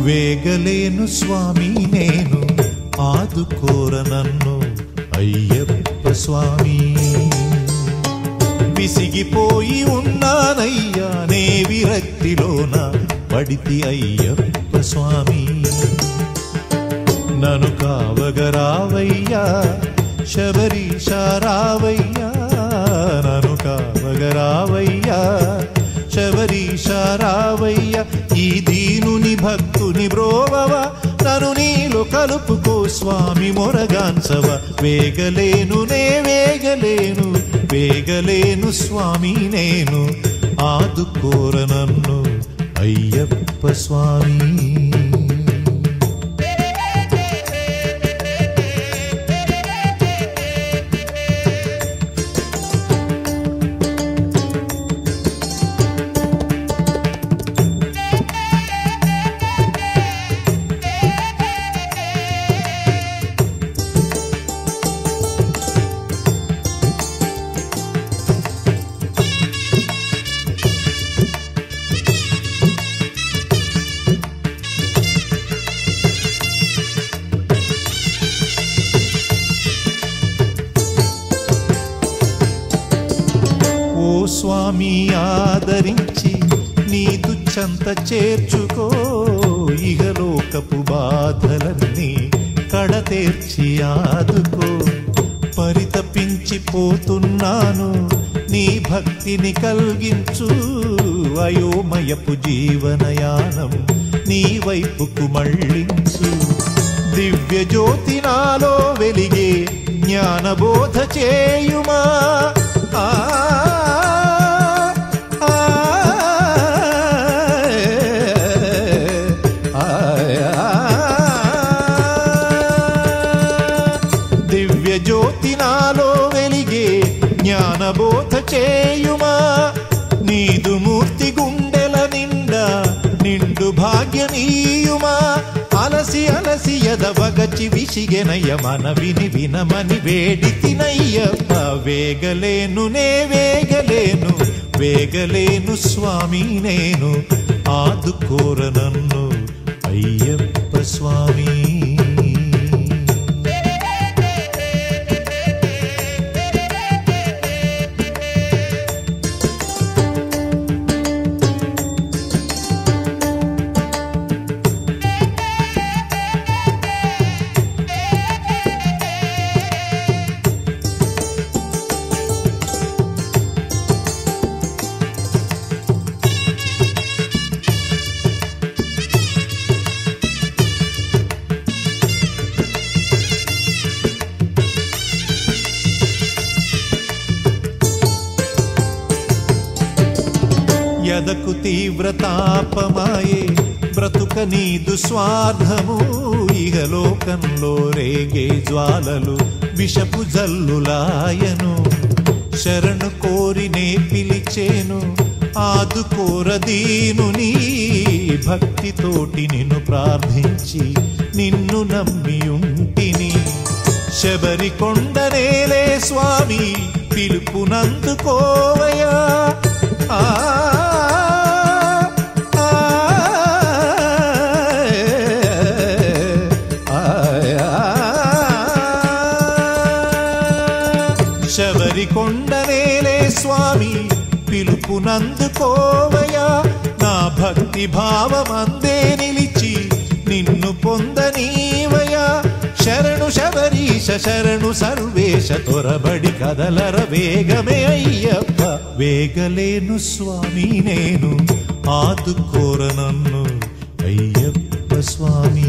వేగలేను స్వామి నేను ఆదుకోర నన్ను అయ్యప్ప స్వామి విసిగిపోయి ఉన్నానయ్యా నే విరక్తిలోన పడితి అయ్యప్ప స్వామి నను కావగరావయ్యా శబరీష రావయ్యా నను కావగరావయ్యా శబరీష రావయ్యా ఈ దీనుని భక్తుని బ్రోవవ నను నీలో కలుపుకో స్వామి మొరగాన్సవ వేగలేను నే వేగలేను వేగలేను స్వామి నేను ఆదుకోర నన్ను అయ్యప్ప స్వామి ఓ స్వామి ఆదరించి నీదు చెంత చేర్చుకో ఇహలోకపు బాధలన్నీ కడతేర్చి ఆదుకో పరితపించిపోతున్నాను నీ భక్తిని కలిగించు అయోమయపు జీవనయానం నీ వైపుకు మళ్ళించు దివ్య జ్యోతి నాలో వెలిగే జ్ఞానబోధ చేయుమా ఆ, ఆ, ఆ, దివ్య జ్యోతి నాలో వెలిగే జ్ఞానబోధ చేయుమా నీదు మూర్తి గుండెల నిండా నిండు భాగ్యనీయుమా అలసి అలసి ఎదవగచి విసిగెనయ్య మన విని వినమని వేడి తినయ్యప్ప వేగలేను నే వేగలేను వేగలేను స్వామి నేను ఆదుకోర నన్ను అయ్యప్ప స్వామి ఎదకు తీవ్రతాపమాయే బ్రతుక నీదు స్వార్థము ఇహలోకంలో రేగే జ్వాలలు విషపు జల్లులాయను శరణు కోరి నే పిలిచేను ఆదుకోర దీనుని భక్తితోటి నిన్ను ప్రార్థించి నిన్ను నమ్మి ఉంటిని శబరి కొండనేలే స్వామి పిలుపునందుకోవయా ఆ, ఆ, ఆ, శబరి కొండనేలే స్వామి పిలుపునందుకోవయా నా భక్తి భావమందే నిలిచి నిన్ను పొందనీవయా శరణు శబరీశ శరణు సర్వేశ తొరబడి కదలర వేగమే అయ్యప్ప వేగలేను స్వామి నేను ఆదుకోర నన్ను అయ్యప్ప స్వామి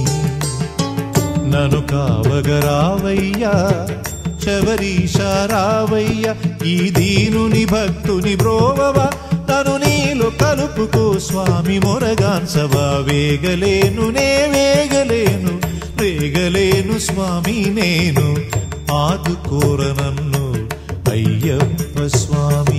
నను కావగరావయ్యా శబరీష రావయ్యా ఈ దీనుని భక్తుని బ్రోవవ తను నీలో కలుపుకో స్వామి మొరగాన్సవా వేగలేను నే వేగలేను వేగలేను స్వామి నేను ఆదుకోర నన్ను అయ్యప్ప స్వామి